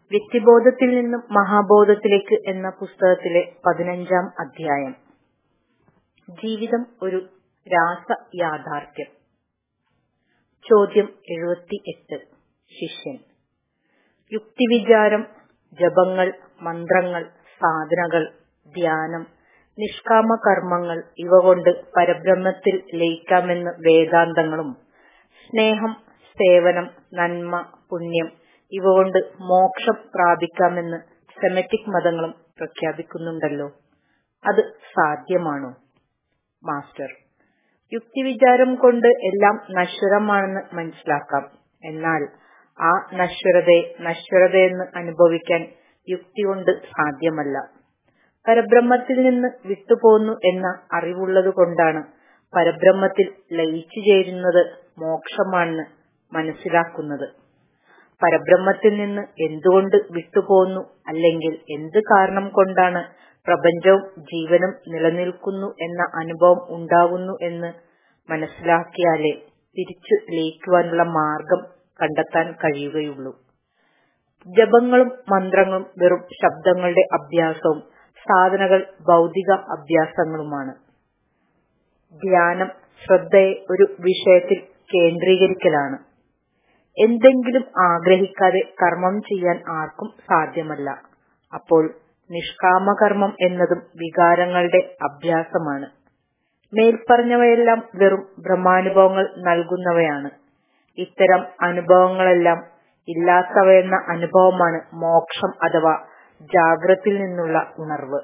വ്യക്തിബോധത്തിൽ നിന്നും മഹാബോധത്തിലേക്ക് എന്ന പുസ്തകത്തിലെ പതിനഞ്ചാം അധ്യായം ജീവിതം ഒരു രാസ യാഥാർത്ഥ്യം ചോദ്യം എഴുപത്തിയെട്ട് ശിഷ്യൻ യുക്തിവിചാരം ജപങ്ങൾ മന്ത്രങ്ങൾ സാധനകൾ ധ്യാനം നിഷ്കാമ കർമ്മങ്ങൾ ഇവ കൊണ്ട് പരബ്രഹ്മത്തിൽ ലയിക്കാമെന്ന് വേദാന്തങ്ങളും സ്നേഹം സേവനം നന്മ പുണ്യം ഇവ കൊണ്ട് മോക്ഷം പ്രാപിക്കാമെന്ന് സെമറ്റിക് മതങ്ങളും പ്രഖ്യാപിക്കുന്നുണ്ടല്ലോ അത് സാധ്യമാണോ മാസ്റ്റർ യുക്തിവിചാരം കൊണ്ട് എല്ലാം നശ്വരമാണെന്ന് മനസ്സിലാക്കാം എന്നാൽ ആ നശ്വരതയെ നശ്വരതയെന്ന് അനുഭവിക്കാൻ യുക്തി കൊണ്ട് സാധ്യമല്ല പരബ്രഹ്മത്തിൽ നിന്ന് വിട്ടുപോന്നു എന്ന അറിവുള്ളത് കൊണ്ടാണ് പരബ്രഹ്മത്തിൽ ലയിച്ചു ചേരുന്നത് മോക്ഷമാണെന്ന് മനസ്സിലാക്കുന്നത് പരബ്രഹ്മത്തിൽ നിന്ന് എന്തുകൊണ്ട് വിട്ടുപോന്നു അല്ലെങ്കിൽ എന്ത് കാരണം കൊണ്ടാണ് പ്രപഞ്ചവും ജീവനും നിലനിൽക്കുന്നു എന്ന അനുഭവം ഉണ്ടാകുന്നു എന്ന് മനസ്സിലാക്കിയാലേ തിരിച്ചു ലയിക്കുവാനുള്ള മാർഗം കണ്ടെത്താൻ കഴിയുകയുള്ളൂ ജപങ്ങളും മന്ത്രങ്ങളും വെറും ശബ്ദങ്ങളുടെ അഭ്യാസവും സാധനകൾ ഭൗതിക അഭ്യാസങ്ങളുമാണ് ധ്യാനം ശ്രദ്ധയെ ഒരു വിഷയത്തിൽ കേന്ദ്രീകരിക്കലാണ് എന്തെങ്കിലും ആഗ്രഹിക്കാതെ കർമ്മം ചെയ്യാൻ ആർക്കും സാധ്യമല്ല അപ്പോൾ നിഷ്കാമകർമ്മം എന്നതും വികാരങ്ങളുടെ അഭ്യാസമാണ് മേൽപ്പറഞ്ഞവയെല്ലാം വെറും ബ്രഹ്മാനുഭവങ്ങൾ നൽകുന്നവയാണ് ഇത്തരം അനുഭവങ്ങളെല്ലാം ഇല്ലാത്തവയെന്ന അനുഭവമാണ് മോക്ഷം അഥവാ ജാഗ്രത്തിൽ നിന്നുള്ള ഉണർവ്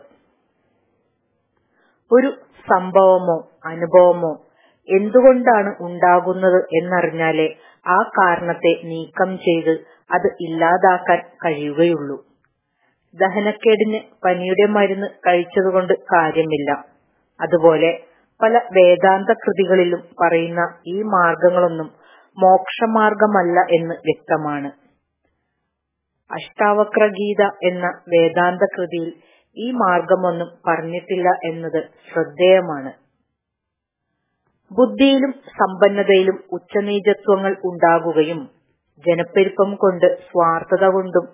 ഒരു സംഭവമോ അനുഭവമോ എന്തുകൊണ്ടാണ് ഉണ്ടാകുന്നത് എന്നറിഞ്ഞാലേ ആ കാരണത്തെ നീക്കം ചെയ്ത് അത് ഇല്ലാതാക്കാൻ കഴിയുകയുള്ളൂ ദഹനക്കേടിന് പനിയുടെ മരുന്ന് കഴിച്ചതുകൊണ്ട് കാര്യമില്ല അതുപോലെ പല വേദാന്ത കൃതികളിലും പറയുന്ന ഈ മാർഗങ്ങളൊന്നും മോക്ഷമാർഗമല്ല എന്ന് വ്യക്തമാണ് അഷ്ടാവക്ര ഗീത എന്ന വേദാന്ത കൃതിയിൽ ഈ മാർഗമൊന്നും പറഞ്ഞിട്ടില്ല എന്നത് ശ്രദ്ധേയമാണ് ബുദ്ധിയിലും സമ്പന്നതയിലും ഉച്ചനീചത്വങ്ങൾ ഉണ്ടാകുകയും ജനപ്പെരുപ്പം കൊണ്ട് സ്വാർത്ഥത കൊണ്ടും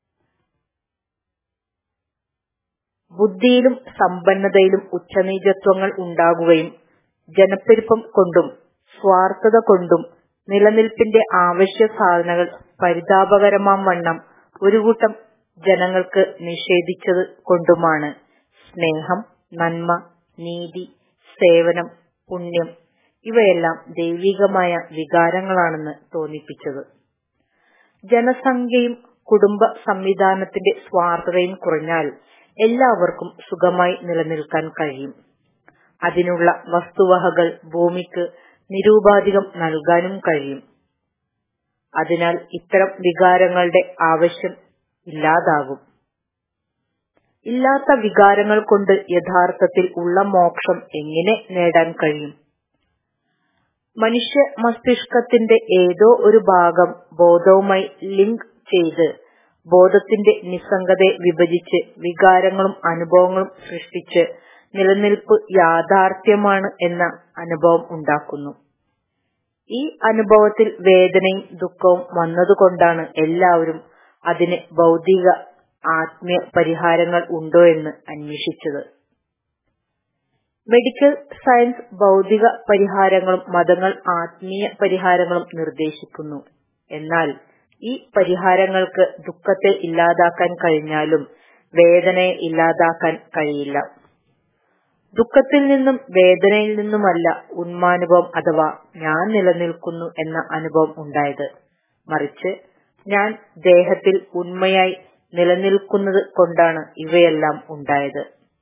ബുദ്ധിയിലും സമ്പന്നതയിലും ഉച്ചനീചത്വങ്ങൾ ഉണ്ടാകുകയും ജനപ്പെരുപ്പം കൊണ്ടും സ്വാർത്ഥത കൊണ്ടും നിലനിൽപ്പിന്റെ ആവശ്യ സാധനങ്ങൾ പരിതാപകരമാം വണ്ണം ഒരു കൂട്ടം ജനങ്ങൾക്ക് നിഷേധിച്ചത് കൊണ്ടുമാണ് സ്നേഹം നന്മ നീതി സേവനം പുണ്യം ഇവയെല്ലാം ദൈവികമായ വികാരങ്ങളാണെന്ന് തോന്നിപ്പിച്ചത് ജനസംഖ്യയും കുടുംബ സംവിധാനത്തിന്റെ സ്വാർത്ഥതയും കുറഞ്ഞാൽ എല്ലാവർക്കും സുഖമായി നിലനിൽക്കാൻ കഴിയും അതിനുള്ള വസ്തുവകകൾ ഭൂമിക്ക് നിരൂപാധികം നൽകാനും കഴിയും അതിനാൽ ഇത്തരം വികാരങ്ങളുടെ ആവശ്യം ഇല്ലാതാകും ഇല്ലാത്ത വികാരങ്ങൾ കൊണ്ട് യഥാർത്ഥത്തിൽ ഉള്ള മോക്ഷം എങ്ങനെ നേടാൻ കഴിയും മനുഷ്യ മസ്തിഷ്കത്തിന്റെ ഏതോ ഒരു ഭാഗം ബോധവുമായി ലിങ്ക് ചെയ്ത് ബോധത്തിന്റെ നിസ്സംഗതയെ വിഭജിച്ച് വികാരങ്ങളും അനുഭവങ്ങളും സൃഷ്ടിച്ച് നിലനിൽപ്പ് യാഥാർത്ഥ്യമാണ് എന്ന അനുഭവം ഉണ്ടാക്കുന്നു ഈ അനുഭവത്തിൽ വേദനയും ദുഃഖവും വന്നതുകൊണ്ടാണ് എല്ലാവരും അതിന് ഭൗതിക ആത്മീയ പരിഹാരങ്ങൾ ഉണ്ടോ എന്ന് അന്വേഷിച്ചത് മെഡിക്കൽ സയൻസ് ഭൗതിക പരിഹാരങ്ങളും മതങ്ങൾ ആത്മീയ പരിഹാരങ്ങളും നിർദ്ദേശിക്കുന്നു എന്നാൽ ഈ പരിഹാരങ്ങൾക്ക് ദുഃഖത്തെ ഇല്ലാതാക്കാൻ കഴിഞ്ഞാലും വേദനയെ ഇല്ലാതാക്കാൻ കഴിയില്ല ദുഃഖത്തിൽ നിന്നും വേദനയിൽ നിന്നുമല്ല ഉന്മാനുഭവം അഥവാ ഞാൻ നിലനിൽക്കുന്നു എന്ന അനുഭവം ഉണ്ടായത് മറിച്ച് ഞാൻ ദേഹത്തിൽ ഉണ്മയായി നിലനിൽക്കുന്നത് കൊണ്ടാണ് ഇവയെല്ലാം ഉണ്ടായത്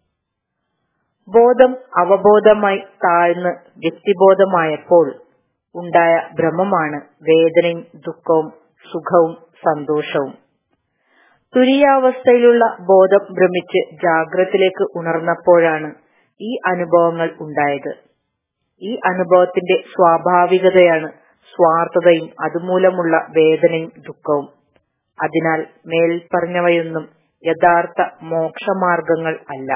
ബോധം അവബോധമായി താഴ്ന്ന് വ്യക്തിബോധമായപ്പോൾ ഉണ്ടായ ഭ്രമമാണ് വേദനയും ദുഃഖവും സുഖവും സന്തോഷവും തുരിയാവസ്ഥയിലുള്ള ബോധം ഭ്രമിച്ച് ജാഗ്രതത്തിലേക്ക് ഉണർന്നപ്പോഴാണ് ഈ അനുഭവങ്ങൾ ഉണ്ടായത് ഈ അനുഭവത്തിന്റെ സ്വാഭാവികതയാണ് സ്വാർത്ഥതയും അതുമൂലമുള്ള വേദനയും ദുഃഖവും അതിനാൽ മേൽ പറഞ്ഞവയൊന്നും യഥാർത്ഥ മോക്ഷമാർഗങ്ങൾ അല്ല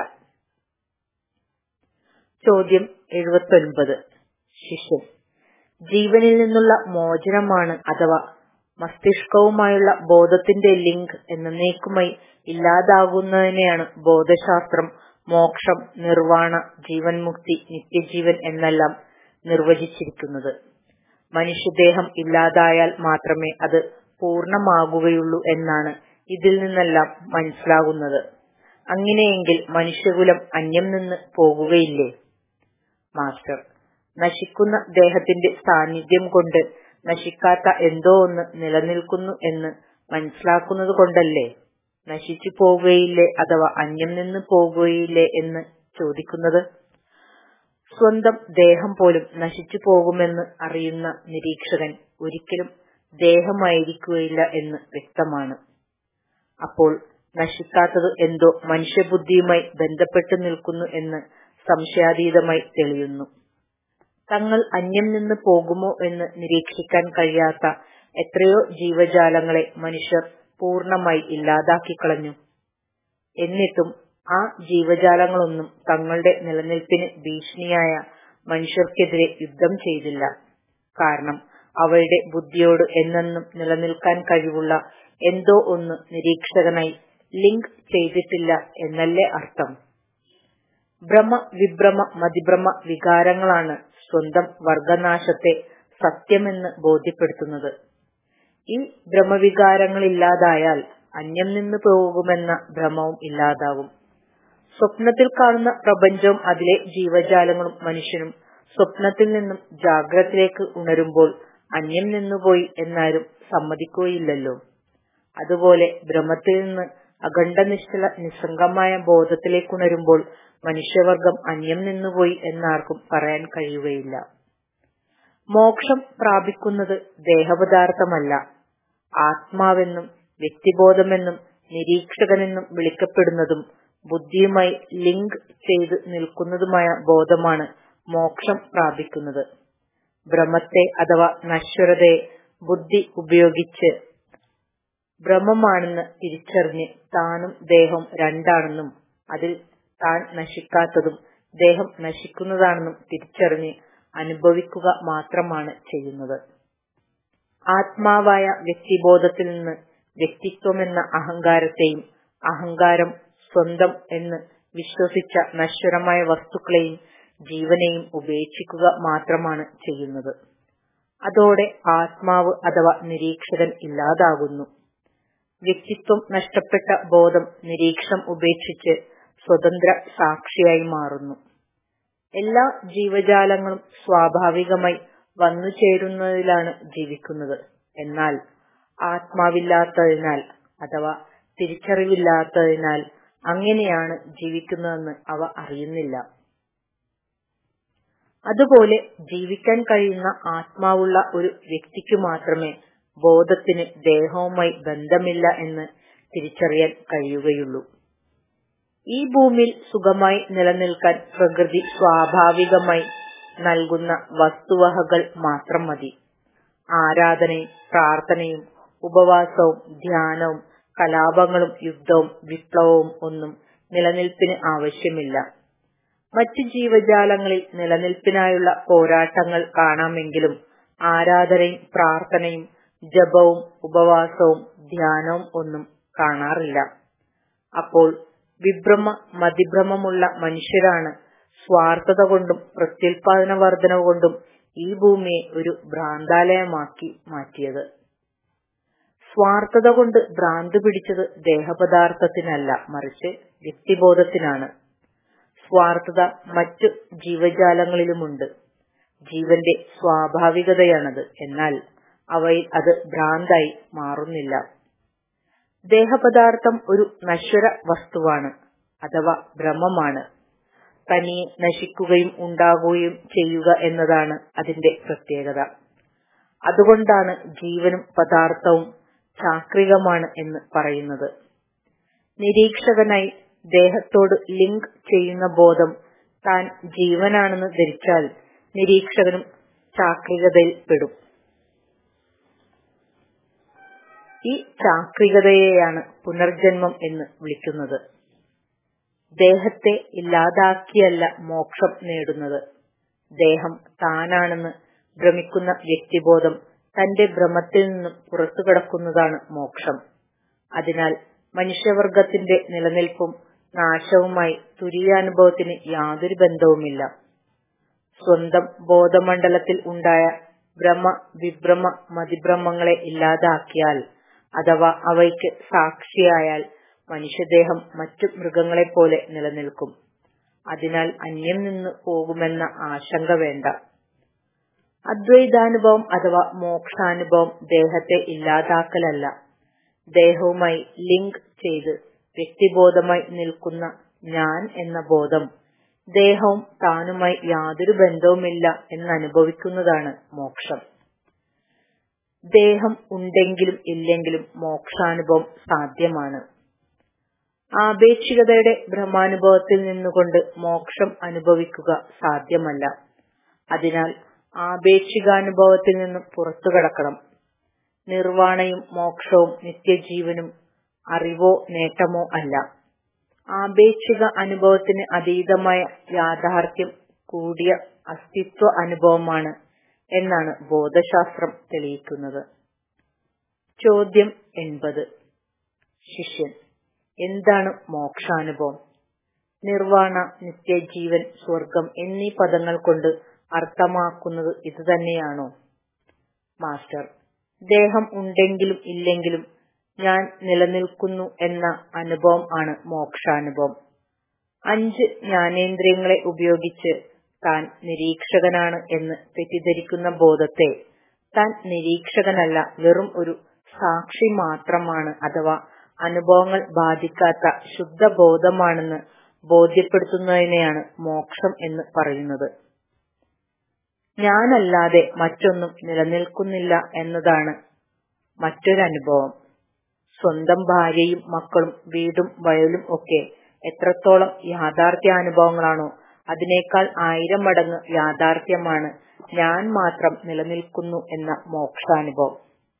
ചോദ്യം എഴുപത്തൊൻപത് ശിഷ്യൻ ജീവനിൽ നിന്നുള്ള മോചനമാണ് അഥവാ മസ്തിഷ്കവുമായുള്ള ബോധത്തിന്റെ ലിങ്ക് എന്നേക്കുമായി ഇല്ലാതാകുന്നതിനെയാണ് ബോധശാസ്ത്രം മോക്ഷം നിർവാണ ജീവൻ മുക്തി നിത്യജീവൻ എന്നെല്ലാം നിർവചിച്ചിരിക്കുന്നത് മനുഷ്യദേഹം ഇല്ലാതായാൽ മാത്രമേ അത് പൂർണ്ണമാകുകയുള്ളൂ എന്നാണ് ഇതിൽ നിന്നെല്ലാം മനസ്സിലാകുന്നത് അങ്ങനെയെങ്കിൽ മനുഷ്യകുലം അന്യം നിന്ന് പോകുകയില്ലേ മാസ്റ്റർ നശിക്കുന്ന ദേഹത്തിന്റെ സാന്നിധ്യം കൊണ്ട് നശിക്കാത്ത എന്തോ ഒന്ന് നിലനിൽക്കുന്നു എന്ന് മനസ്സിലാക്കുന്നത് കൊണ്ടല്ലേ നശിച്ചു പോവുകയില്ലേ അഥവാ അന്യം നിന്ന് പോകുകയില്ലേ എന്ന് ചോദിക്കുന്നത് സ്വന്തം ദേഹം പോലും നശിച്ചു പോകുമെന്ന് അറിയുന്ന നിരീക്ഷകൻ ഒരിക്കലും ദേഹമായിരിക്കുകയില്ല എന്ന് വ്യക്തമാണ് അപ്പോൾ നശിക്കാത്തത് എന്തോ മനുഷ്യബുദ്ധിയുമായി ബന്ധപ്പെട്ടു നിൽക്കുന്നു എന്ന് സംശയാതീതമായി തെളിയുന്നു തങ്ങൾ അന്യം നിന്ന് പോകുമോ എന്ന് നിരീക്ഷിക്കാൻ കഴിയാത്ത എത്രയോ ജീവജാലങ്ങളെ മനുഷ്യർ പൂർണ്ണമായി ഇല്ലാതാക്കി കളഞ്ഞു എന്നിട്ടും ആ ജീവജാലങ്ങളൊന്നും തങ്ങളുടെ നിലനിൽപ്പിന് ഭീഷണിയായ മനുഷ്യർക്കെതിരെ യുദ്ധം ചെയ്തില്ല കാരണം അവയുടെ ബുദ്ധിയോട് എന്നെന്നും നിലനിൽക്കാൻ കഴിവുള്ള എന്തോ ഒന്ന് നിരീക്ഷകനായി ലിങ്ക് ചെയ്തിട്ടില്ല എന്നല്ലേ അർത്ഥം ഭ്രമ വിഭ്രമ മതിഭ്രമ വികാരങ്ങളാണ് സ്വന്തം വർഗനാശത്തെ സത്യമെന്ന് ബോധ്യപ്പെടുത്തുന്നത് ഈ ഭ്രമവികാരങ്ങളില്ലാതായാൽ അന്യം നിന്ന് പോകുമെന്ന ഭ്രമവും ഇല്ലാതാകും സ്വപ്നത്തിൽ കാണുന്ന പ്രപഞ്ചവും അതിലെ ജീവജാലങ്ങളും മനുഷ്യനും സ്വപ്നത്തിൽ നിന്നും ജാഗ്രതയിലേക്ക് ഉണരുമ്പോൾ അന്യം നിന്നുപോയി എന്നാരും സമ്മതിക്കുകയില്ലല്ലോ അതുപോലെ ഭ്രമത്തിൽ നിന്ന് അഖണ്ഡനിശ്ചല നിസ്സംഗമായ ബോധത്തിലേക്ക് ഉണരുമ്പോൾ മനുഷ്യവർഗം അന്യം നിന്നുപോയി എന്നാർക്കും പറയാൻ കഴിയുകയില്ല മോക്ഷം പ്രാപിക്കുന്നത് ദേഹപദാർത്ഥമല്ല ആത്മാവെന്നും വ്യക്തിബോധമെന്നും നിരീക്ഷകനെന്നും വിളിക്കപ്പെടുന്നതും ബുദ്ധിയുമായി ലിങ്ക് ചെയ്ത് നിൽക്കുന്നതുമായ ബോധമാണ് മോക്ഷം പ്രാപിക്കുന്നത് ഭ്രമത്തെ അഥവാ നശ്വരതയെ ബുദ്ധി ഉപയോഗിച്ച് ഭ്രമമാണെന്ന് തിരിച്ചറിഞ്ഞ് താനും ദേഹവും രണ്ടാണെന്നും അതിൽ താൻ നശിക്കാത്തതും ദേഹം നശിക്കുന്നതാണെന്നും തിരിച്ചറിഞ്ഞ് അനുഭവിക്കുക മാത്രമാണ് ചെയ്യുന്നത് ആത്മാവായ വ്യക്തിബോധത്തിൽ നിന്ന് വ്യക്തിത്വമെന്ന അഹങ്കാരത്തെയും അഹങ്കാരം സ്വന്തം എന്ന് വിശ്വസിച്ച നശ്വരമായ വസ്തുക്കളെയും ജീവനെയും ഉപേക്ഷിക്കുക മാത്രമാണ് ചെയ്യുന്നത് അതോടെ ആത്മാവ് അഥവാ നിരീക്ഷകൻ ഇല്ലാതാകുന്നു വ്യക്തിത്വം നഷ്ടപ്പെട്ട ബോധം നിരീക്ഷണം ഉപേക്ഷിച്ച് സ്വതന്ത്ര സാക്ഷിയായി മാറുന്നു എല്ലാ ജീവജാലങ്ങളും സ്വാഭാവികമായി വന്നു ചേരുന്നതിലാണ് ജീവിക്കുന്നത് എന്നാൽ ആത്മാവില്ലാത്തതിനാൽ അഥവാ തിരിച്ചറിവില്ലാത്തതിനാൽ അങ്ങനെയാണ് ജീവിക്കുന്നതെന്ന് അവ അറിയുന്നില്ല അതുപോലെ ജീവിക്കാൻ കഴിയുന്ന ആത്മാവുള്ള ഒരു വ്യക്തിക്ക് മാത്രമേ ബോധത്തിന് ദേഹവുമായി ബന്ധമില്ല എന്ന് തിരിച്ചറിയാൻ കഴിയുകയുള്ളൂ ഈ ഭൂമിയിൽ സുഖമായി നിലനിൽക്കാൻ പ്രകൃതി സ്വാഭാവികമായി നൽകുന്ന വസ്തുവകകൾ മാത്രം മതി ആരാധനയും പ്രാർത്ഥനയും ഉപവാസവും ധ്യാനവും കലാപങ്ങളും യുദ്ധവും വിപ്ലവവും ഒന്നും നിലനിൽപ്പിന് ആവശ്യമില്ല മറ്റു ജീവജാലങ്ങളിൽ നിലനിൽപ്പിനായുള്ള പോരാട്ടങ്ങൾ കാണാമെങ്കിലും ആരാധനയും പ്രാർത്ഥനയും ജപവും ഉപവാസവും ധ്യാനവും ഒന്നും കാണാറില്ല അപ്പോൾ വിഭ്രമ മതിഭ്രമമുള്ള മനുഷ്യരാണ് സ്വാർത്ഥത കൊണ്ടും പ്രത്യുൽപാദന വർധന കൊണ്ടും ഈ ഭൂമിയെ ഒരു ഭ്രാന്താലയമാക്കി മാറ്റിയത് സ്വാർത്ഥത കൊണ്ട് ഭ്രാന്ത് പിടിച്ചത് ദേഹപദാർത്ഥത്തിനല്ല മറിച്ച് വ്യക്തിബോധത്തിനാണ് സ്വാർത്ഥത മറ്റു ജീവജാലങ്ങളിലുമുണ്ട് ജീവന്റെ സ്വാഭാവികതയാണത് എന്നാൽ അവയിൽ അത് ഭ്രാന്തായി മാറുന്നില്ല ദേഹപദാർത്ഥം ഒരു നശ്വര വസ്തുവാണ് അഥവാ ഭ്രമമാണ് തനിയെ നശിക്കുകയും ഉണ്ടാകുകയും ചെയ്യുക എന്നതാണ് അതിന്റെ പ്രത്യേകത അതുകൊണ്ടാണ് ജീവനും പദാർത്ഥവും ചാക്രികമാണ് എന്ന് പറയുന്നത് നിരീക്ഷകനായി ദേഹത്തോട് ലിങ്ക് ചെയ്യുന്ന ബോധം താൻ ജീവനാണെന്ന് ധരിച്ചാൽ നിരീക്ഷകനും ചാക്രികതയിൽ പെടും ഈ ചാക്രികതയെയാണ് പുനർജന്മം എന്ന് വിളിക്കുന്നത് ദേഹത്തെ ഇല്ലാതാക്കിയല്ല മോക്ഷം നേടുന്നത് ദേഹം താനാണെന്ന് ഭ്രമിക്കുന്ന വ്യക്തിബോധം തന്റെ ഭ്രമത്തിൽ നിന്നും പുറത്തു കടക്കുന്നതാണ് മോക്ഷം അതിനാൽ മനുഷ്യവർഗത്തിന്റെ നിലനിൽപ്പും നാശവുമായി തുര്യാനുഭവത്തിന് യാതൊരു ബന്ധവുമില്ല സ്വന്തം ബോധമണ്ഡലത്തിൽ ഉണ്ടായ ഭ്രമ വിഭ്രമ മതിഭ്രമങ്ങളെ ഇല്ലാതാക്കിയാൽ അഥവാ അവയ്ക്ക് സാക്ഷിയായാൽ മനുഷ്യദേഹം മറ്റു മൃഗങ്ങളെപ്പോലെ നിലനിൽക്കും അതിനാൽ അന്യം നിന്ന് പോകുമെന്ന ആശങ്ക വേണ്ട അദ്വൈതാനുഭവം അഥവാ മോക്ഷാനുഭവം ദേഹത്തെ ഇല്ലാതാക്കലല്ല ദേഹവുമായി ലിങ്ക് ചെയ്ത് വ്യക്തിബോധമായി നിൽക്കുന്ന ഞാൻ എന്ന ബോധം ദേഹവും താനുമായി യാതൊരു ബന്ധവുമില്ല എന്നനുഭവിക്കുന്നതാണ് മോക്ഷം ദേഹം ഉണ്ടെങ്കിലും ഇല്ലെങ്കിലും മോക്ഷാനുഭവം സാധ്യമാണ് ആപേക്ഷികതയുടെ ഭ്രമാനുഭവത്തിൽ നിന്നുകൊണ്ട് മോക്ഷം അനുഭവിക്കുക സാധ്യമല്ല അതിനാൽ ആപേക്ഷികാനുഭവത്തിൽ നിന്നും പുറത്തു കടക്കണം നിർവാണയും മോക്ഷവും നിത്യജീവനും അറിവോ നേട്ടമോ അല്ല ആപേക്ഷിക അനുഭവത്തിന് അതീതമായ യാഥാർത്ഥ്യം കൂടിയ അസ്തിത്വ അനുഭവമാണ് എന്നാണ് ബോധശാസ്ത്രം തെളിയിക്കുന്നത് ചോദ്യം എൺപത് ശിഷ്യൻ എന്താണ് മോക്ഷാനുഭവം നിർവാണ നിത്യജീവൻ സ്വർഗം എന്നീ പദങ്ങൾ കൊണ്ട് അർത്ഥമാക്കുന്നത് ഇതുതന്നെയാണോ മാസ്റ്റർ ദേഹം ഉണ്ടെങ്കിലും ഇല്ലെങ്കിലും ഞാൻ നിലനിൽക്കുന്നു എന്ന അനുഭവം ആണ് മോക്ഷാനുഭവം അഞ്ച് ജ്ഞാനേന്ദ്രിയങ്ങളെ ഉപയോഗിച്ച് താൻ നിരീക്ഷകനാണ് എന്ന് തെറ്റിദ്ധരിക്കുന്ന ബോധത്തെ താൻ നിരീക്ഷകനല്ല വെറും ഒരു സാക്ഷി മാത്രമാണ് അഥവാ അനുഭവങ്ങൾ ബാധിക്കാത്ത ശുദ്ധ ബോധമാണെന്ന് ബോധ്യപ്പെടുത്തുന്നതിനെയാണ് മോക്ഷം എന്ന് പറയുന്നത് ഞാനല്ലാതെ മറ്റൊന്നും നിലനിൽക്കുന്നില്ല എന്നതാണ് മറ്റൊരനുഭവം സ്വന്തം ഭാര്യയും മക്കളും വീടും വയലും ഒക്കെ എത്രത്തോളം യാഥാർത്ഥ്യാനുഭവങ്ങളാണോ അതിനേക്കാൾ ആയിരം മടങ്ങ് യാഥാർത്ഥ്യമാണ് ഞാൻ മാത്രം നിലനിൽക്കുന്നു എന്ന മോക്ഷാനുഭവം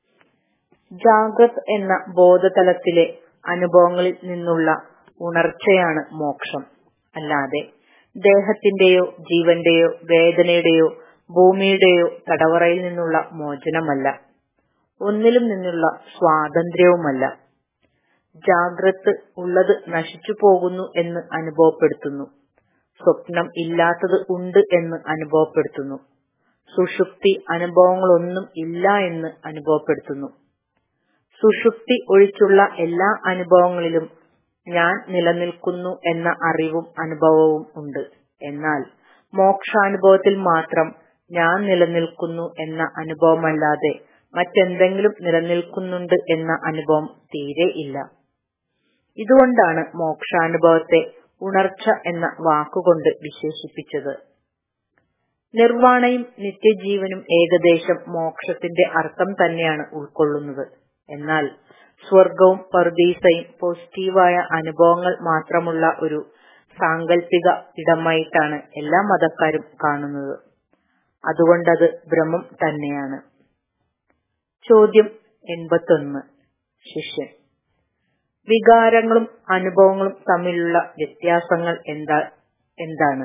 ജാഗ്രത് എന്ന ബോധതലത്തിലെ അനുഭവങ്ങളിൽ നിന്നുള്ള ഉണർച്ചയാണ് മോക്ഷം അല്ലാതെ ദേഹത്തിന്റെയോ ജീവന്റെയോ വേദനയുടെയോ ഭൂമിയുടെയോ തടവറയിൽ നിന്നുള്ള മോചനമല്ല ഒന്നിലും നിന്നുള്ള സ്വാതന്ത്ര്യവുമല്ല ജാഗ്രത് ഉള്ളത് നശിച്ചു പോകുന്നു എന്ന് അനുഭവപ്പെടുത്തുന്നു സ്വപ്നം ഇല്ലാത്തത് ഉണ്ട് എന്ന് അനുഭവപ്പെടുത്തുന്നു സുഷുപ്തി അനുഭവങ്ങളൊന്നും ഇല്ല എന്ന് അനുഭവപ്പെടുത്തുന്നു സുഷുപ്തി ഒഴിച്ചുള്ള എല്ലാ അനുഭവങ്ങളിലും ഞാൻ നിലനിൽക്കുന്നു എന്ന അറിവും അനുഭവവും ഉണ്ട് എന്നാൽ മോക്ഷാനുഭവത്തിൽ മാത്രം ഞാൻ നിലനിൽക്കുന്നു എന്ന അനുഭവമല്ലാതെ മറ്റെന്തെങ്കിലും നിലനിൽക്കുന്നുണ്ട് എന്ന അനുഭവം തീരെ ഇല്ല ഇതുകൊണ്ടാണ് മോക്ഷാനുഭവത്തെ ഉണർച്ച എന്ന വാക്കുകൊണ്ട് വിശേഷിപ്പിച്ചത് നിർവാണയും നിത്യജീവനും ഏകദേശം മോക്ഷത്തിന്റെ അർത്ഥം തന്നെയാണ് ഉൾക്കൊള്ളുന്നത് എന്നാൽ സ്വർഗവും പർദീസയും പോസിറ്റീവായ അനുഭവങ്ങൾ മാത്രമുള്ള ഒരു സാങ്കല്പിക ഇടമായിട്ടാണ് എല്ലാ മതക്കാരും കാണുന്നത് അതുകൊണ്ടത് ഭ്രമം തന്നെയാണ് ചോദ്യം എൺപത്തൊന്ന് ശിഷ്യൻ വികാരങ്ങളും അനുഭവങ്ങളും തമ്മിലുള്ള വ്യത്യാസങ്ങൾ എന്താ എന്താണ്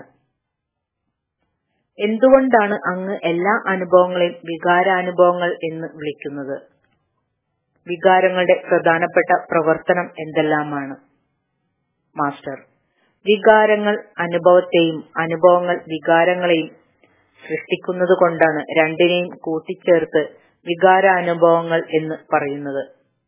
എന്തുകൊണ്ടാണ് അങ്ങ് എല്ലാ അനുഭവങ്ങളെയും വികാരാനുഭവങ്ങൾ എന്ന് വിളിക്കുന്നത് വികാരങ്ങളുടെ പ്രധാനപ്പെട്ട പ്രവർത്തനം എന്തെല്ലാമാണ് മാസ്റ്റർ വികാരങ്ങൾ അനുഭവത്തെയും അനുഭവങ്ങൾ വികാരങ്ങളെയും സൃഷ്ടിക്കുന്നത് കൊണ്ടാണ് രണ്ടിനെയും കൂട്ടിച്ചേർത്ത് വികാരാനുഭവങ്ങൾ എന്ന് പറയുന്നത്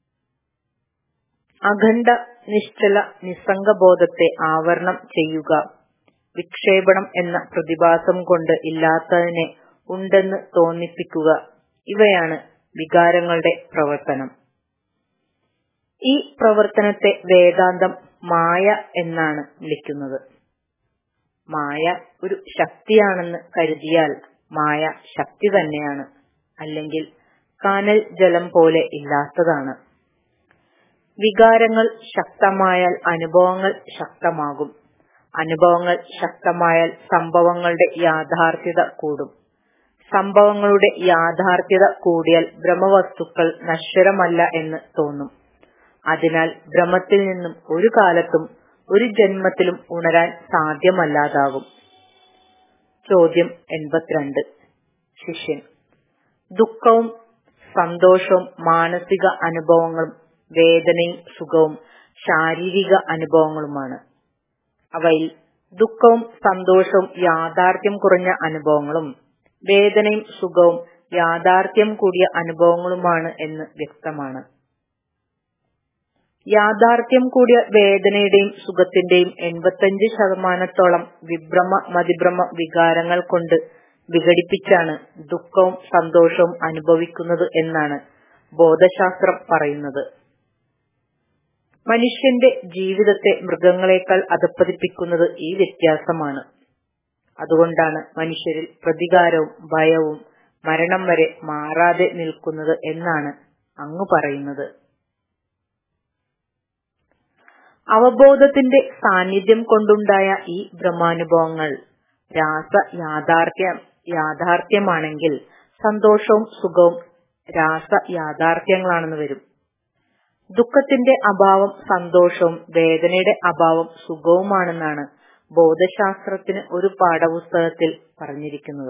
അഖണ്ഡ നിശ്ചല നിസ്സംഗബോധത്തെ ആവരണം ചെയ്യുക വിക്ഷേപണം എന്ന പ്രതിഭാസം കൊണ്ട് ഇല്ലാത്തതിനെ ഉണ്ടെന്ന് തോന്നിപ്പിക്കുക ഇവയാണ് വികാരങ്ങളുടെ പ്രവർത്തനം ഈ പ്രവർത്തനത്തെ വേദാന്തം മായ എന്നാണ് വിളിക്കുന്നത് മായ ഒരു ശക്തിയാണെന്ന് കരുതിയാൽ മായ ശക്തി തന്നെയാണ് അല്ലെങ്കിൽ കാനൽ ജലം പോലെ ഇല്ലാത്തതാണ് വികാരങ്ങൾ ശക്തമായാൽ അനുഭവങ്ങൾ ശക്തമാകും അനുഭവങ്ങൾ ശക്തമായാൽ സംഭവങ്ങളുടെ യാഥാർത്ഥ്യത കൂടും സംഭവങ്ങളുടെ യാഥാർത്ഥ്യത കൂടിയാൽ ബ്രഹ്മവസ്തുക്കൾ നശ്വരമല്ല എന്ന് തോന്നും അതിനാൽ ഭ്രമത്തിൽ നിന്നും ഒരു കാലത്തും ഒരു ജന്മത്തിലും ഉണരാൻ സാധ്യമല്ലാതാകും ചോദ്യം എൺപത്തിരണ്ട് ശിഷ്യൻ ദുഃഖവും സന്തോഷവും മാനസിക അനുഭവങ്ങളും വേദനയും സുഖവും ശാരീരിക അനുഭവങ്ങളുമാണ് അവയിൽ ദുഃഖവും സന്തോഷവും യാഥാർത്ഥ്യം കുറഞ്ഞ അനുഭവങ്ങളും വേദനയും സുഖവും യാഥാർത്ഥ്യം കൂടിയ അനുഭവങ്ങളുമാണ് എന്ന് വ്യക്തമാണ് യാഥാർത്ഥ്യം കൂടിയ വേദനയുടെയും സുഖത്തിന്റെയും എൺപത്തഞ്ച് ശതമാനത്തോളം വിഭ്രമ മതിഭ്രമ വികാരങ്ങൾ കൊണ്ട് വിഘടിപ്പിച്ചാണ് ദുഃഖവും സന്തോഷവും അനുഭവിക്കുന്നത് എന്നാണ് ബോധശാസ്ത്രം പറയുന്നത് മനുഷ്യന്റെ ജീവിതത്തെ മൃഗങ്ങളെക്കാൾ അധപ്പതിപ്പിക്കുന്നത് ഈ വ്യത്യാസമാണ് അതുകൊണ്ടാണ് മനുഷ്യരിൽ പ്രതികാരവും ഭയവും മരണം വരെ മാറാതെ നിൽക്കുന്നത് എന്നാണ് അങ്ങ് പറയുന്നത് അവബോധത്തിന്റെ സാന്നിധ്യം കൊണ്ടുണ്ടായ ഈ ബ്രഹ്മാനുഭവങ്ങൾ രാസ യാഥാർത്ഥ്യ യാഥാർത്ഥ്യമാണെങ്കിൽ സന്തോഷവും സുഖവും രാസ യാഥാർത്ഥ്യങ്ങളാണെന്ന് വരും ദുഃഖത്തിന്റെ അഭാവം സന്തോഷവും വേദനയുടെ അഭാവം സുഖവുമാണെന്നാണ് ബോധശാസ്ത്രത്തിന് ഒരു പാഠപുസ്തകത്തിൽ പറഞ്ഞിരിക്കുന്നത്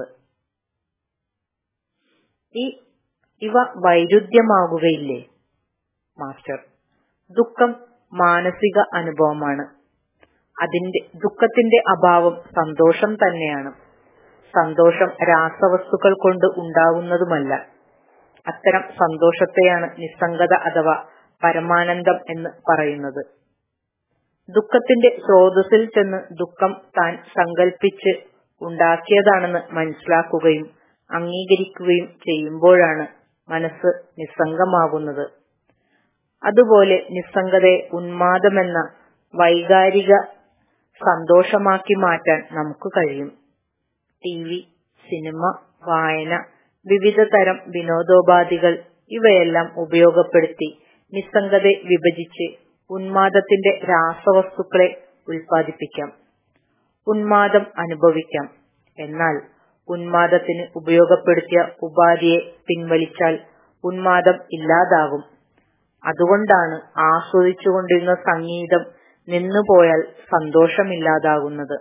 ഈ ഇവ വൈരുദ്ധ്യമാകുകയില്ലേ മാസ്റ്റർ ദുഃഖം മാനസിക അനുഭവമാണ് അതിന്റെ ദുഃഖത്തിന്റെ അഭാവം സന്തോഷം തന്നെയാണ് സന്തോഷം രാസവസ്തുക്കൾ കൊണ്ട് ഉണ്ടാകുന്നതുമല്ല അത്തരം സന്തോഷത്തെയാണ് നിസ്സംഗത അഥവാ പരമാനന്ദം എന്ന് പറയുന്നത് ദുഃഖത്തിന്റെ സ്രോതസ്സിൽ ചെന്ന് ദുഃഖം താൻ സങ്കല്പിച്ച് ഉണ്ടാക്കിയതാണെന്ന് മനസ്സിലാക്കുകയും അംഗീകരിക്കുകയും ചെയ്യുമ്പോഴാണ് മനസ്സ് നിസ്സംഗമാകുന്നത് അതുപോലെ നിസ്സംഗതയെ ഉന്മാദമെന്ന വൈകാരിക സന്തോഷമാക്കി മാറ്റാൻ നമുക്ക് കഴിയും ടി വി സിനിമ വായന വിവിധ തരം വിനോദോപാധികൾ ഇവയെല്ലാം ഉപയോഗപ്പെടുത്തി നിസ്സംഗതയെ വിഭജിച്ച് ഉന്മാദത്തിന്റെ രാസവസ്തുക്കളെ ഉൽപ്പാദിപ്പിക്കാം ഉന്മാദം അനുഭവിക്കാം എന്നാൽ ഉന്മാദത്തിന് ഉപയോഗപ്പെടുത്തിയ ഉപാധിയെ പിൻവലിച്ചാൽ ഉന്മാദം ഇല്ലാതാകും അതുകൊണ്ടാണ് ആസ്വദിച്ചുകൊണ്ടിരുന്ന സംഗീതം നിന്നുപോയാൽ സന്തോഷമില്ലാതാകുന്നത്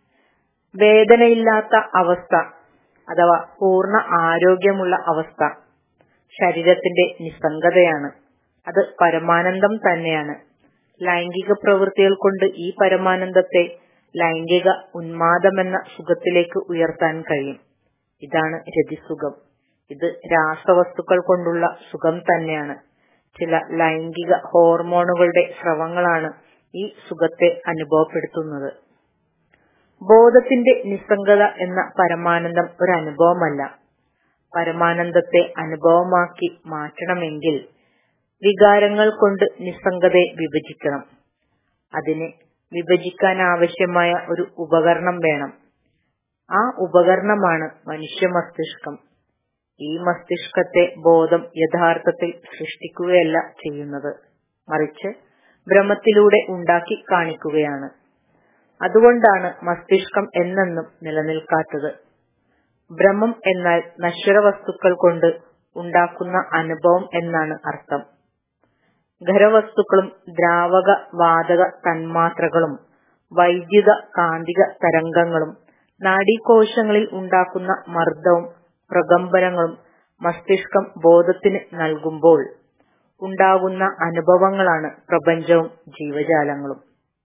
വേദനയില്ലാത്ത അവസ്ഥ അഥവാ പൂർണ്ണ ആരോഗ്യമുള്ള അവസ്ഥ ശരീരത്തിന്റെ നിസ്സംഗതയാണ് അത് പരമാനന്ദം തന്നെയാണ് ലൈംഗിക പ്രവൃത്തികൾ കൊണ്ട് ഈ പരമാനന്ദത്തെ ലൈംഗിക ഉന്മാദമെന്ന സുഖത്തിലേക്ക് ഉയർത്താൻ കഴിയും ഇതാണ് രതിസുഖം ഇത് രാസവസ്തുക്കൾ കൊണ്ടുള്ള സുഖം തന്നെയാണ് ചില ലൈംഗിക ഹോർമോണുകളുടെ സ്രവങ്ങളാണ് ഈ സുഖത്തെ അനുഭവപ്പെടുത്തുന്നത് ബോധത്തിന്റെ നിസ്സംഗത എന്ന പരമാനന്ദം ഒരു അനുഭവമല്ല പരമാനന്ദത്തെ അനുഭവമാക്കി മാറ്റണമെങ്കിൽ വികാരങ്ങൾ കൊണ്ട് നിസ്സംഗതയെ വിഭജിക്കണം അതിന് വിഭജിക്കാൻ ആവശ്യമായ ഒരു ഉപകരണം വേണം ആ ഉപകരണമാണ് മനുഷ്യ മസ്തിഷ്കം ഈ മസ്തിഷ്കത്തെ ബോധം യഥാർത്ഥത്തിൽ സൃഷ്ടിക്കുകയല്ല ചെയ്യുന്നത് മറിച്ച് ഭ്രമത്തിലൂടെ ഉണ്ടാക്കി കാണിക്കുകയാണ് അതുകൊണ്ടാണ് മസ്തിഷ്കം എന്നെന്നും നിലനിൽക്കാത്തത് ഭ്രമം എന്നാൽ നശ്വര വസ്തുക്കൾ കൊണ്ട് ഉണ്ടാക്കുന്ന അനുഭവം എന്നാണ് അർത്ഥം ഖരവസ്തുക്കളും ദ്രാവക വാതക തന്മാത്രകളും വൈദ്യുത കാന്തിക തരംഗങ്ങളും നാഡീകോശങ്ങളിൽ ഉണ്ടാക്കുന്ന മർദ്ദവും പ്രകമ്പനങ്ങളും മസ്തിഷ്കം ബോധത്തിന് നൽകുമ്പോൾ ഉണ്ടാകുന്ന അനുഭവങ്ങളാണ് പ്രപഞ്ചവും ജീവജാലങ്ങളും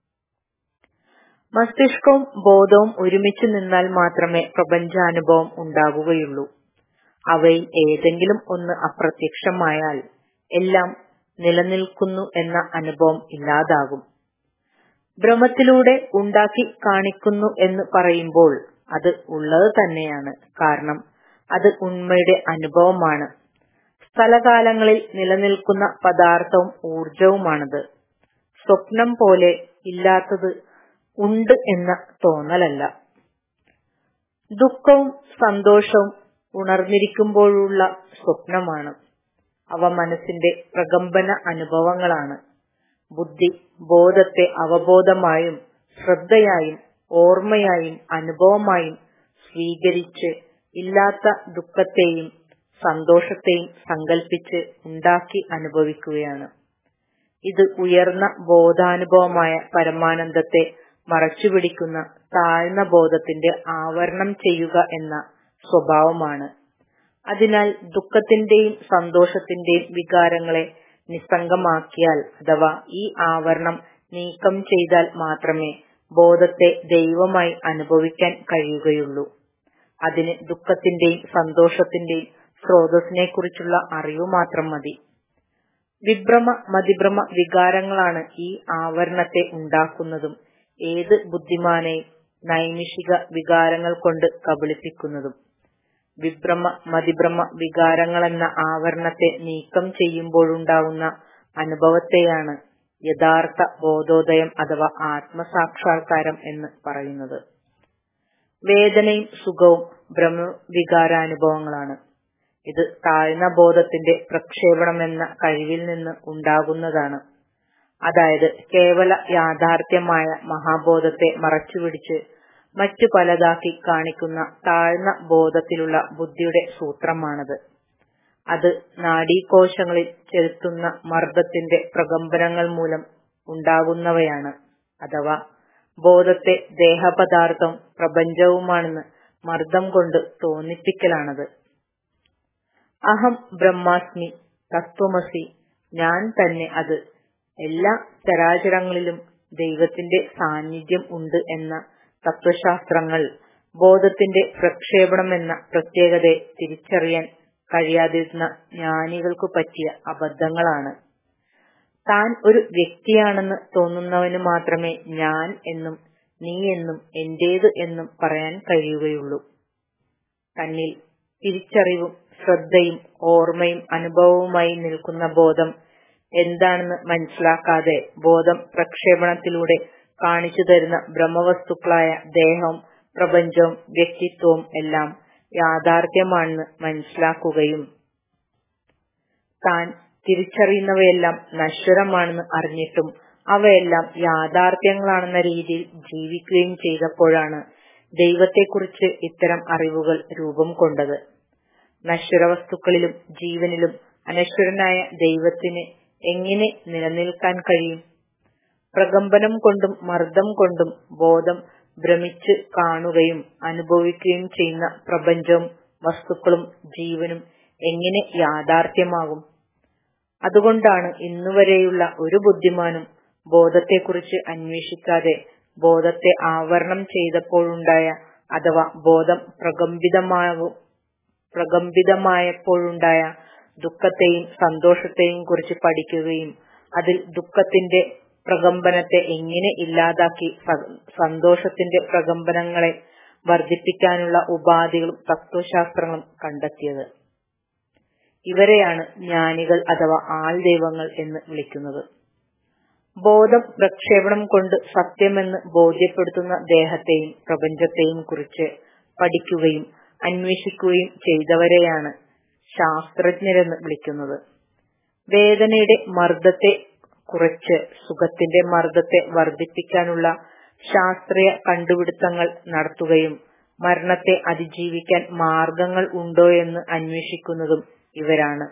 മസ്തിഷ്കവും ബോധവും ഒരുമിച്ച് നിന്നാൽ മാത്രമേ പ്രപഞ്ചാനുഭവം ഉണ്ടാകുകയുള്ളൂ അവയിൽ ഏതെങ്കിലും ഒന്ന് അപ്രത്യക്ഷമായാൽ എല്ലാം നിലനിൽക്കുന്നു എന്ന അനുഭവം ഇല്ലാതാകും ഭ്രമത്തിലൂടെ ഉണ്ടാക്കി കാണിക്കുന്നു എന്ന് പറയുമ്പോൾ അത് ഉള്ളത് തന്നെയാണ് കാരണം അത് ഉണ്മയുടെ അനുഭവമാണ് സ്ഥലകാലങ്ങളിൽ നിലനിൽക്കുന്ന പദാർത്ഥവും ഊർജവുമാണത് സ്വപ്നം പോലെ ഇല്ലാത്തത് ഉണ്ട് എന്ന തോന്നലല്ല ദുഃഖവും സന്തോഷവും ഉണർന്നിരിക്കുമ്പോഴുള്ള സ്വപ്നമാണ് അവ മനസ്സിന്റെ പ്രകമ്പന അനുഭവങ്ങളാണ് ബുദ്ധി ബോധത്തെ അവബോധമായും ശ്രദ്ധയായും ഓർമ്മയായും അനുഭവമായും സ്വീകരിച്ച് ഇല്ലാത്ത ദുഃഖത്തെയും സന്തോഷത്തെയും സങ്കല്പിച്ച് ഉണ്ടാക്കി അനുഭവിക്കുകയാണ് ഇത് ഉയർന്ന ബോധാനുഭവമായ പരമാനന്ദത്തെ മറച്ചുപിടിക്കുന്ന താഴ്ന്ന ബോധത്തിന്റെ ആവരണം ചെയ്യുക എന്ന സ്വഭാവമാണ് അതിനാൽ ദുഃഖത്തിന്റെയും സന്തോഷത്തിന്റെയും വികാരങ്ങളെ നിസ്സംഗമാക്കിയാൽ അഥവാ ഈ ആവരണം നീക്കം ചെയ്താൽ മാത്രമേ ബോധത്തെ ദൈവമായി അനുഭവിക്കാൻ കഴിയുകയുള്ളൂ അതിന് ദുഃഖത്തിന്റെയും സന്തോഷത്തിന്റെയും സ്രോതസ്സിനെക്കുറിച്ചുള്ള അറിവ് മാത്രം മതി വിഭ്രമ മതിഭ്രമ വികാരങ്ങളാണ് ഈ ആവരണത്തെ ഉണ്ടാക്കുന്നതും ഏത് ബുദ്ധിമാനെയും നൈമിഷിക വികാരങ്ങൾ കൊണ്ട് കബളിപ്പിക്കുന്നതും വിഭ്രമ മതിഭ്രമ വികാരങ്ങളെന്ന ആവരണത്തെ നീക്കം ചെയ്യുമ്പോഴുണ്ടാവുന്ന അനുഭവത്തെയാണ് യഥാർത്ഥ ബോധോദയം അഥവാ ആത്മസാക്ഷാത്കാരം എന്ന് പറയുന്നത് വേദനയും സുഖവും ബ്രഹ്മവികാരാനുഭവങ്ങളാണ് ഇത് താഴ്ന്ന ബോധത്തിന്റെ പ്രക്ഷേപണം എന്ന കഴിവിൽ നിന്ന് ഉണ്ടാകുന്നതാണ് അതായത് കേവല യാഥാർത്ഥ്യമായ മഹാബോധത്തെ മറച്ചുപിടിച്ച് മറ്റു പലതാക്കി കാണിക്കുന്ന താഴ്ന്ന ബോധത്തിലുള്ള ബുദ്ധിയുടെ സൂത്രമാണത് അത് നാഡീകോശങ്ങളിൽ ചെലുത്തുന്ന മർദ്ദത്തിന്റെ പ്രകമ്പനങ്ങൾ മൂലം ഉണ്ടാകുന്നവയാണ് അഥവാ ബോധത്തെ ദേഹപദാർത്ഥം പ്രപഞ്ചവുമാണെന്ന് മർദ്ദം കൊണ്ട് തോന്നിപ്പിക്കലാണത് അഹം ബ്രഹ്മാസ്മി തത്വമസി ഞാൻ തന്നെ അത് എല്ലാ ചരാചരങ്ങളിലും ദൈവത്തിന്റെ സാന്നിധ്യം ഉണ്ട് എന്ന തത്വശാസ്ത്രങ്ങൾ ബോധത്തിന്റെ പ്രക്ഷേപണം എന്ന പ്രത്യേകതയെ തിരിച്ചറിയാൻ കഴിയാതിരുന്ന ജ്ഞാനികൾക്കു പറ്റിയ അബദ്ധങ്ങളാണ് താൻ ഒരു വ്യക്തിയാണെന്ന് തോന്നുന്നവന് മാത്രമേ ഞാൻ എന്നും നീ എന്നും എന്റേത് എന്നും പറയാൻ കഴിയുകയുള്ളൂ തന്നിൽ തിരിച്ചറിവും ശ്രദ്ധയും ഓർമ്മയും അനുഭവവുമായി നിൽക്കുന്ന ബോധം എന്താണെന്ന് മനസ്സിലാക്കാതെ ബോധം പ്രക്ഷേപണത്തിലൂടെ കാണിച്ചു തരുന്ന ബ്രഹ്മവസ്തുക്കളായ ദേഹവും പ്രപഞ്ചവും വ്യക്തിത്വവും എല്ലാം യാഥാർത്ഥ്യമാണെന്ന് മനസ്സിലാക്കുകയും താൻ തിരിച്ചറിയുന്നവയെല്ലാം നശ്വരമാണെന്ന് അറിഞ്ഞിട്ടും അവയെല്ലാം യാഥാർത്ഥ്യങ്ങളാണെന്ന രീതിയിൽ ജീവിക്കുകയും ചെയ്തപ്പോഴാണ് ദൈവത്തെക്കുറിച്ച് ഇത്തരം അറിവുകൾ രൂപം കൊണ്ടത് നശ്വര വസ്തുക്കളിലും ജീവനിലും അനശ്വരനായ ദൈവത്തിന് എങ്ങനെ നിലനിൽക്കാൻ കഴിയും പ്രകമ്പനം കൊണ്ടും മർദ്ദം കൊണ്ടും ബോധം ഭ്രമിച്ച് കാണുകയും അനുഭവിക്കുകയും ചെയ്യുന്ന പ്രപഞ്ചവും വസ്തുക്കളും ജീവനും എങ്ങനെ യാഥാർത്ഥ്യമാകും അതുകൊണ്ടാണ് ഇന്നുവരെയുള്ള ഒരു ബുദ്ധിമാനും ബോധത്തെക്കുറിച്ച് അന്വേഷിക്കാതെ ബോധത്തെ ആവരണം ചെയ്തപ്പോഴുണ്ടായ അഥവാ ബോധം പ്രകമ്പിതമാകും പ്രകമ്പിതമായപ്പോഴുണ്ടായ ദുഃഖത്തെയും സന്തോഷത്തെയും കുറിച്ച് പഠിക്കുകയും അതിൽ ദുഃഖത്തിന്റെ പ്രകമ്പനത്തെ എങ്ങനെ ഇല്ലാതാക്കി സന്തോഷത്തിന്റെ പ്രകമ്പനങ്ങളെ വർദ്ധിപ്പിക്കാനുള്ള ഉപാധികളും തത്വശാസ്ത്രങ്ങളും കണ്ടെത്തിയത് ഇവരെയാണ് ജ്ഞാനികൾ അഥവാ ആൾ ദൈവങ്ങൾ എന്ന് വിളിക്കുന്നത് ബോധം പ്രക്ഷേപണം കൊണ്ട് സത്യമെന്ന് ബോധ്യപ്പെടുത്തുന്ന ദേഹത്തെയും പ്രപഞ്ചത്തെയും കുറിച്ച് പഠിക്കുകയും അന്വേഷിക്കുകയും ചെയ്തവരെയാണ് ശാസ്ത്രജ്ഞരെന്ന് വിളിക്കുന്നത് വേദനയുടെ മർദ്ദത്തെ കുറച്ച് സുഖത്തിന്റെ മർദ്ദത്തെ വർദ്ധിപ്പിക്കാനുള്ള ശാസ്ത്രീയ കണ്ടുപിടുത്തങ്ങൾ നടത്തുകയും മരണത്തെ അതിജീവിക്കാൻ മാർഗങ്ങൾ ഉണ്ടോ എന്ന് അന്വേഷിക്കുന്നതും ഇവരാണ്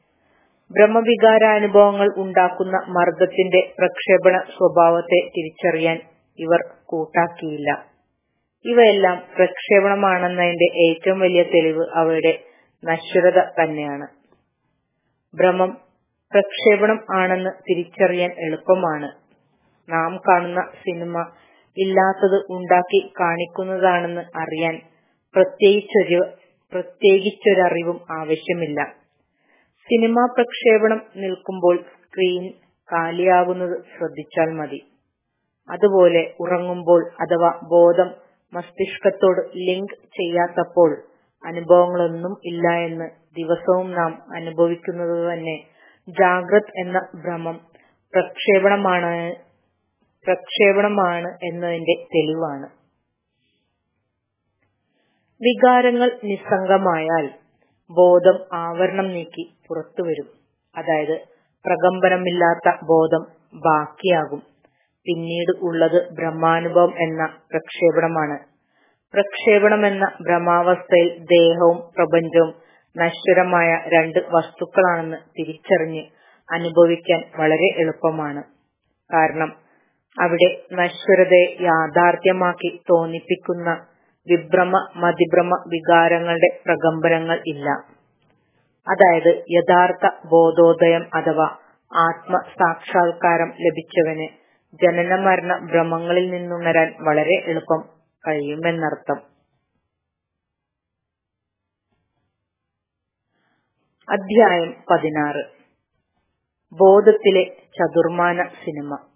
ബ്രഹ്മവികാരാനുഭവങ്ങൾ ഉണ്ടാക്കുന്ന മർദ്ദത്തിന്റെ പ്രക്ഷേപണ സ്വഭാവത്തെ തിരിച്ചറിയാൻ ഇവർ കൂട്ടാക്കിയില്ല ഇവയെല്ലാം പ്രക്ഷേപണമാണെന്നതിന്റെ ഏറ്റവും വലിയ തെളിവ് അവയുടെ നശ്വരത തന്നെയാണ് ഭ്രമം പ്രക്ഷേപണം ആണെന്ന് തിരിച്ചറിയാൻ എളുപ്പമാണ് നാം കാണുന്ന സിനിമ ഇല്ലാത്തത് ഉണ്ടാക്കി കാണിക്കുന്നതാണെന്ന് അറിയാൻ പ്രത്യേകിച്ചൊരു പ്രത്യേകിച്ചൊരറിവും ആവശ്യമില്ല സിനിമാ പ്രക്ഷേപണം നിൽക്കുമ്പോൾ സ്ക്രീൻ കാലിയാകുന്നത് ശ്രദ്ധിച്ചാൽ മതി അതുപോലെ ഉറങ്ങുമ്പോൾ അഥവാ ബോധം മസ്തിഷ്കത്തോട് ലിങ്ക് ചെയ്യാത്തപ്പോൾ അനുഭവങ്ങളൊന്നും ഇല്ല എന്ന് ദിവസവും നാം അനുഭവിക്കുന്നത് തന്നെ ജാഗ്രത് എന്ന ഭ്രമം പ്രക്ഷേപണമാണ് പ്രക്ഷേപണമാണ് എന്നതിന്റെ തെളിവാണ് വികാരങ്ങൾ നിസ്സംഗമായാൽ ബോധം ആവരണം നീക്കി പുറത്തുവരും അതായത് പ്രകമ്പനമില്ലാത്ത ബോധം ബാക്കിയാകും പിന്നീട് ഉള്ളത് ബ്രഹ്മാനുഭവം എന്ന പ്രക്ഷേപണമാണ് പ്രക്ഷേപണം എന്ന ഭ്രമാവസ്ഥയിൽ ദേഹവും പ്രപഞ്ചവും നശ്വരമായ രണ്ട് വസ്തുക്കളാണെന്ന് തിരിച്ചറിഞ്ഞ് അനുഭവിക്കാൻ വളരെ എളുപ്പമാണ് കാരണം അവിടെ നശ്വരതയെ യാഥാർത്ഥ്യമാക്കി തോന്നിപ്പിക്കുന്ന വിഭ്രമ മതിഭ്രമ വികാരങ്ങളുടെ പ്രകമ്പനങ്ങൾ ഇല്ല അതായത് യഥാർത്ഥ ബോധോദയം അഥവാ ആത്മസാക്ഷാത്കാരം ലഭിച്ചവന് ജനന മരണ ഭ്രമങ്ങളിൽ നിന്നുണരാൻ വളരെ എളുപ്പം കഴിയുമെന്നർത്ഥം അധ്യായം പതിനാറ് ബോധത്തിലെ ചതുർമാന സിനിമ